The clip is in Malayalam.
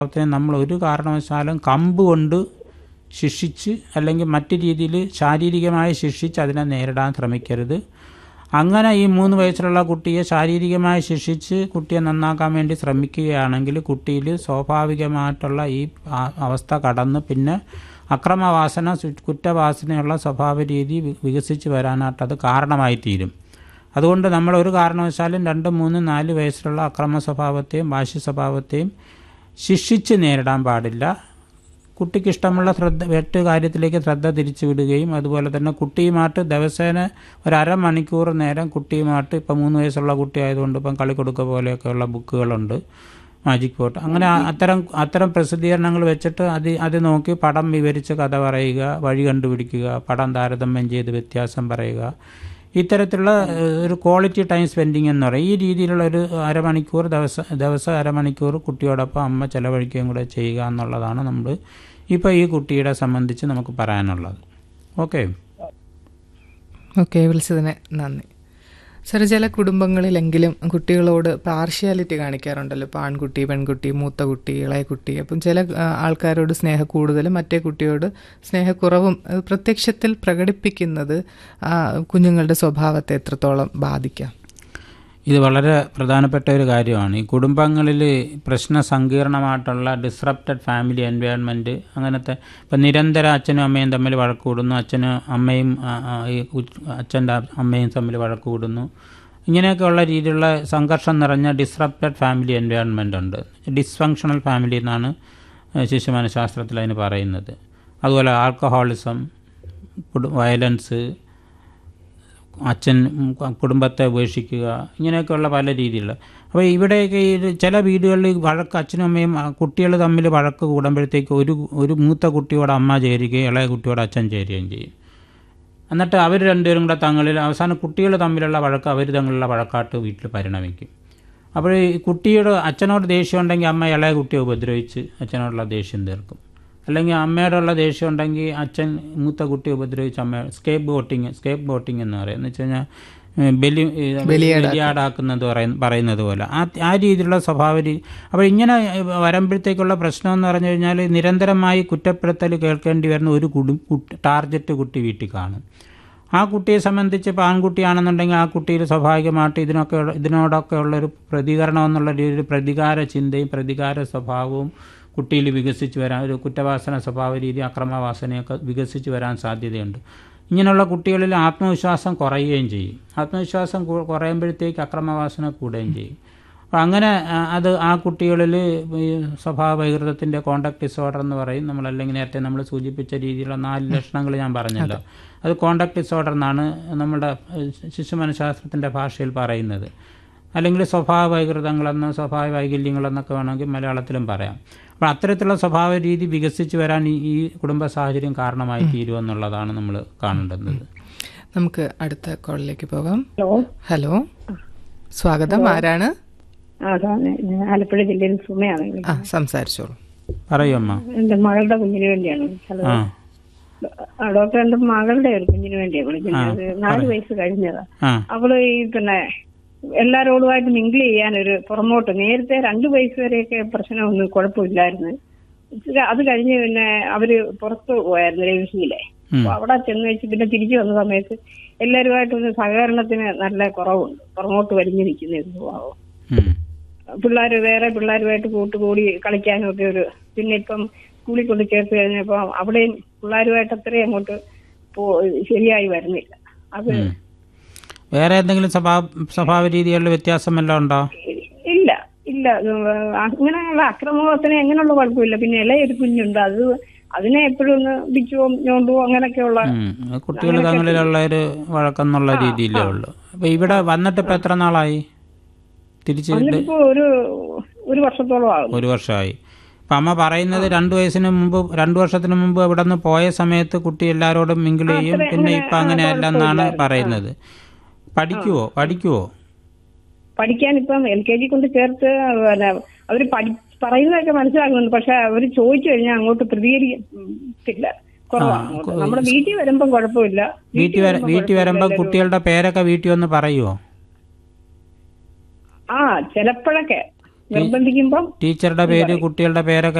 സ്വഭാവത്തെ നമ്മൾ ഒരു കാരണവശാലും കമ്പ് കൊണ്ട് ശിക്ഷിച്ച് അല്ലെങ്കിൽ മറ്റു രീതിയിൽ ശാരീരികമായി ശിക്ഷിച്ച് അതിനെ നേരിടാൻ ശ്രമിക്കരുത് അങ്ങനെ ഈ മൂന്ന് വയസ്സിലുള്ള കുട്ടിയെ ശാരീരികമായി ശിക്ഷിച്ച് കുട്ടിയെ നന്നാക്കാൻ വേണ്ടി ശ്രമിക്കുകയാണെങ്കിൽ കുട്ടിയിൽ സ്വാഭാവികമായിട്ടുള്ള ഈ ആ- അവസ്ഥ കടന്ന് പിന്നെ അക്രമവാസന സു- കുറ്റവാസനയുള്ള സ്വഭാവ രീതി വി- വികസിച്ച് വരാനായിട്ട് അത് കാരണമായി തീരും അതുകൊണ്ട് നമ്മൾ ഒരു കാരണവശാലും രണ്ട് മൂന്ന് നാല് വയസ്സിലുള്ള അക്രമ സ്വഭാവത്തെയും വാശി സ്വഭാവത്തെയും ശിക്ഷിച്ച് നേരിടാൻ പാടില്ല കുട്ടിക്ക് ഇഷ്ടമുള്ള ശ്രദ്ധ മറ്റ് കാര്യത്തിലേക്ക് ശ്രദ്ധ തിരിച്ചു വിടുകയും അതുപോലെ തന്നെ കുട്ടിയുമായിട്ട് ദിവസേന ഒരു അരമണിക്കൂർ നേരം കുട്ടിയുമായിട്ട് ഇപ്പം മൂന്ന് വയസ്സുള്ള കുട്ടി ആയതുകൊണ്ട് ഇപ്പം കളിക്കൊടുക്ക പോലെയൊക്കെയുള്ള ബുക്കുകളുണ്ട് മാജിക് പോട്ട് അങ്ങനെ ആ- അത്തരം അത്തരം പ്രസിദ്ധീകരണങ്ങൾ വെച്ചിട്ട് അത് അത് നോക്കി പടം വിവരിച്ച് കഥ പറയുക വഴി കണ്ടുപിടിക്കുക പടം താരതമ്യം ചെയ്ത് വ്യത്യാസം പറയുക ഇത്തരത്തിലുള്ള ഏഹ്, ഒരു ക്വാളിറ്റി ടൈം സ്പെൻഡിങ് എന്ന് പറയും ഈ രീതിയിലുള്ള ഒരു അരമണിക്കൂർ ദിവസം ദിവസം അരമണിക്കൂർ കുട്ടിയോടൊപ്പം അമ്മ ചെലവഴിക്കുകയും കൂടെ ചെയ്യുക എന്നുള്ളതാണ് നമ്മൾ ഇപ്പോൾ ഈ കുട്ടിയുടെ സംബന്ധിച്ച് നമുക്ക് പറയാനുള്ളത് ഓക്കെ ഓക്കെ വിളിച്ചതിന് നന്ദി സാർ ചില കുടുംബങ്ങളിലെങ്കിലും കുട്ടികളോട് പാർഷ്യാലിറ്റി കാണിക്കാറുണ്ടല്ലോ ഇപ്പോൾ ആൺകുട്ടി പെൺകുട്ടി മൂത്ത കുട്ടി ഇളയ കുട്ടി അപ്പം ചില ആ, ആൾക്കാരോട് സ്നേഹ കൂടുതലും മറ്റേ കുട്ടിയോട് സ്നേഹക്കുറവും അത് പ്രത്യക്ഷത്തിൽ പ്രകടിപ്പിക്കുന്നത് ആ, കുഞ്ഞുങ്ങളുടെ സ്വഭാവത്തെ എത്രത്തോളം ബാധിക്കാം ഇത് വളരെ പ്രധാനപ്പെട്ട ഒരു കാര്യമാണ് ഈ കുടുംബങ്ങളിൽ പ്രശ്ന സങ്കീർണമായിട്ടുള്ള ഡിസ്റപ്റ്റഡ് ഫാമിലി എൻവയോൺമെൻറ്റ് അങ്ങനത്തെ ഇപ്പം നിരന്തരം അച്ഛനും അമ്മയും തമ്മിൽ വഴക്ക് കൂടുന്നു അച്ഛനും അമ്മയും ആ, ആ, ഈ അച്ഛൻ്റെ അമ്മയും തമ്മിൽ വഴക്ക് കൂടുന്നു ഇങ്ങനെയൊക്കെയുള്ള രീതിയിലുള്ള സംഘർഷം നിറഞ്ഞ ഡിസ്റപ്റ്റഡ് ഫാമിലി എൻവയോൺമെൻ്റ് ഉണ്ട് ഡിസ്ഫങ്ഷണൽ ഫാമിലി എന്നാണ് ശിശു മനഃശാസ്ത്രത്തിൽ അതിന് പറയുന്നത് അതുപോലെ ആൽക്കഹോളിസം വയലൻസ് അച്ഛൻ കുടുംബത്തെ ഉപേക്ഷിക്കുക ഇങ്ങനെയൊക്കെയുള്ള പല രീതിയിലുള്ള അപ്പോൾ ഇവിടെയൊക്കെ ഈ ചില വീടുകളിൽ വഴക്ക് അച്ഛനും അമ്മയും കുട്ടികൾ തമ്മിൽ വഴക്ക് കൂടുമ്പോഴത്തേക്ക് ഒരു ഒരു മൂത്ത കുട്ടിയോട് അമ്മ ചേരുകയും ഇളയ കുട്ടിയോട് അച്ഛൻ ചേരുകയും ചെയ്യും എന്നിട്ട് അവർ രണ്ടുപേരും കൂടെ തങ്ങളിൽ അവസാനം കുട്ടികൾ തമ്മിലുള്ള വഴക്ക് അവർ തമ്മിലുള്ള വഴക്കാട്ട് വീട്ടിൽ പരിണമിക്കും അപ്പോൾ ഈ കുട്ടിയുടെ അച്ഛനോട് ദേഷ്യം ഉണ്ടെങ്കിൽ അമ്മ ഇളയ കുട്ടിയെ ഉപദ്രവിച്ച് അച്ഛനോടുള്ള ദേഷ്യം തീർക്കും അല്ലെങ്കിൽ അമ്മയോടുള്ള ദേഷ്യം ഉണ്ടെങ്കിൽ അച്ഛൻ മൂത്ത കുട്ടിയെ ഉപദ്രവിച്ച് അമ്മ സ്കേപ്പ് ബോട്ടിങ് സ്കേപ്പ് ബോട്ടിങ് എന്ന് പറയും എന്ന് വെച്ച് കഴിഞ്ഞാൽ ഏഹ്, ബലി ഏഹ്, ബലിയാടാക്കുന്നത് പറയുന്ന പറയുന്നത് പോലെ ആ ആ രീതിയിലുള്ള സ്വഭാവ രീതി അപ്പോൾ ഇങ്ങനെ വരുമ്പോഴത്തേക്കുള്ള പ്രശ്നം എന്ന് പറഞ്ഞു കഴിഞ്ഞാൽ നിരന്തരമായി കുറ്റപ്പെടുത്തൽ കേൾക്കേണ്ടി വരുന്ന ഒരു കുടി കുട്ടി- ടാർഗറ്റ് കുട്ടി വീട്ടിൽ കാണും ആ കുട്ടിയെ സംബന്ധിച്ച് ഇപ്പോൾ ആൺകുട്ടിയാണെന്നുണ്ടെങ്കിൽ ആ കുട്ടിയിൽ സ്വാഭാവികമായിട്ട് ഇതിനൊക്കെ ഉള്ള- ഇതിനോടൊക്കെ ഉള്ളൊരു പ്രതികരണം എന്നുള്ള രീതിയിൽ പ്രതികാര ചിന്തയും പ്രതികാര സ്വഭാവവും കുട്ടിയിൽ വികസിച്ച് വരാൻ ഒരു കുറ്റവാസന സ്വഭാവ രീതി അക്രമവാസനയൊക്കെ വികസിച്ച് വരാൻ സാധ്യതയുണ്ട് ഇങ്ങനെയുള്ള കുട്ടികളിൽ ആത്മവിശ്വാസം കുറയുകയും ചെയ്യും ആത്മവിശ്വാസം കു- കുറയുമ്പോഴത്തേക്ക് അക്രമവാസന കൂടുകയും ചെയ്യും അപ്പം അങ്ങനെ ആ, അത് ആ കുട്ടികളിൽ ഈ സ്വഭാവ വൈകൃതത്തിൻ്റെ കോണ്ടാക്ട് ഡിസോർഡർ എന്ന് പറയും നമ്മൾ അല്ലെങ്കിൽ നേരത്തെ നമ്മൾ സൂചിപ്പിച്ച രീതിയിലുള്ള നാല് ലക്ഷണങ്ങൾ ഞാൻ പറഞ്ഞല്ലോ അത് കോണ്ടാക്ട് ഡിസോർഡർ എന്നാണ് നമ്മുടെ ഏഹ്, ശിശു മനഃശാസ്ത്രത്തിൻ്റെ ഭാഷയിൽ പറയുന്നത് അല്ലെങ്കിൽ സ്വഭാവ വൈകൃതങ്ങളെന്നോ സ്വഭാവ വൈകല്യങ്ങളെന്നൊക്കെ വേണമെങ്കിൽ മലയാളത്തിലും പറയാം അപ്പോൾ അത്തരത്തിലുള്ള സ്വഭാവ രീതി വികസിച്ച് വരാൻ ഈ ഈ കുടുംബ സാഹചര്യം കാരണമായി തീരുമെന്നുള്ളതാണ് നമ്മൾ കാണേണ്ടുന്നത് നമുക്ക് അടുത്ത കോളിലേക്ക് പോകാം ഹലോ ഹലോ സ്വാഗതം ആരാണ് ആ അതാണ് ഞാൻ ആലപ്പുഴ ജില്ലയിൽ സുമയാണ് ആ സംസാരിച്ചോളൂ പറയൂ അമ്മ എന്റെ മകളുടെ കുഞ്ഞിന് വേണ്ടിയാണ് ഹലോ ആ ആ, ഡോക്ടർ എന്റെ മകളുടെ ഒരു കുഞ്ഞിന് വേണ്ടിയാണ് വിളിക്കുന്നത് നാല് വയസ്സ് കഴിഞ്ഞതാ ആ അവള് ഈ പിന്നെ എല്ലാരോടുമായിട്ട് മിങ്കിൾ ചെയ്യാൻ ഒരു പുറമോട്ട് നേരത്തെ രണ്ടു വയസ്സ് വരെയൊക്കെ പ്രശ്നമൊന്നും കുഴപ്പമില്ലായിരുന്നു ഇച്ചിരി അത് കഴിഞ്ഞ് പിന്നെ അവര് പുറത്ത് പോയായിരുന്നു ഡൽഹിയിലെ ഉം. അപ്പൊ അവിടെ ചെന്ന് വെച്ച് പിന്നെ തിരിച്ചു വന്ന സമയത്ത് എല്ലാവരുമായിട്ടൊന്ന് സഹകരണത്തിന് നല്ല കുറവുണ്ട് പുറമോട്ട് വലിഞ്ഞു നിൽക്കുന്ന ഒരു സ്വഭാവം ഉം. പിള്ളേർ വേറെ പിള്ളേരുമായിട്ട് കൂട്ടുകൂടി കളിക്കാനും ഒക്കെ ഒരു പിന്നെ ഇപ്പം സ്കൂളിൽ കൊണ്ട് ചേർത്ത് കഴിഞ്ഞപ്പോ അവിടെയും പിള്ളേരുമായിട്ട് അത്രയും അങ്ങോട്ട് പോ- ശരിയായി വരുന്നില്ല അത് ഉം. വേറെ എന്തെങ്കിലും സ്വഭാവ സ്വഭാവ രീതികളിൽ വ്യത്യാസം വല്ലതും ഉണ്ടോ ഇല്ല ഇല്ല ഇത് അങ്ങനെയുള്ള അക്രമത്തിന് അങ്ങനെയുള്ള കുഴപ്പമില്ല പിന്നെ ഇളയൊരു കുഞ്ഞുണ്ട് അത് അതിനെ എപ്പോഴും ഒന്ന് പിച്ചുവോ ഞോണ്ടുവോ അങ്ങനെയൊക്കെയുള്ള കുട്ടികൾ തമ്മിലുള്ള ഒരു വഴക്കെന്നുള്ള രീതിയിലേ ഉള്ളൂ അപ്പൊ ഇവിടെ വന്നിട്ട് ഇപ്പൊ എത്ര നാളായി തിരിച്ച് അതിനിപ്പോ ഒരു ഒരു വർഷത്തോളം ആകും ഒരു വർഷമായി അപ്പം അമ്മ പറയുന്നത് രണ്ടു വയസ്സിന് മുമ്പ് രണ്ടു വർഷത്തിന് മുമ്പ് ഇവിടെ നിന്ന് പോയ സമയത്ത് കുട്ടി എല്ലാവരോടും മിങ്കിൾ ചെയ്യും പിന്നെ ഇപ്പം അങ്ങനെയല്ല എന്നാണ് പറയുന്നത് പഠിക്കുവോ പഠിക്കുവോ പഠിക്കാൻ ഇപ്പം എൽ കെ ജി കൊണ്ട് ചേർത്ത് പിന്നെ അവര് പഠി പറയുന്നതൊക്കെ മനസ്സിലാക്കുന്നുണ്ട് പക്ഷെ അവര് ചോദിച്ചു കഴിഞ്ഞാൽ അങ്ങോട്ട് പ്രതികരിക്കത്തില്ല കുറവാണ് അങ്ങോട്ട്. നമ്മുടെ വീട്ടിൽ വരുമ്പം കുഴപ്പമില്ല വീട്ടിൽ വര വീട്ടിൽ വരുമ്പോൾ കുട്ടികളുടെ പേരൊക്കെ വീട്ടിൽ വന്ന് പറയുമോ ആ ചിലപ്പോഴൊക്കെ നിർബന്ധിക്കുമ്പം ടീച്ചറുടെ പേര് കുട്ടികളുടെ പേരൊക്കെ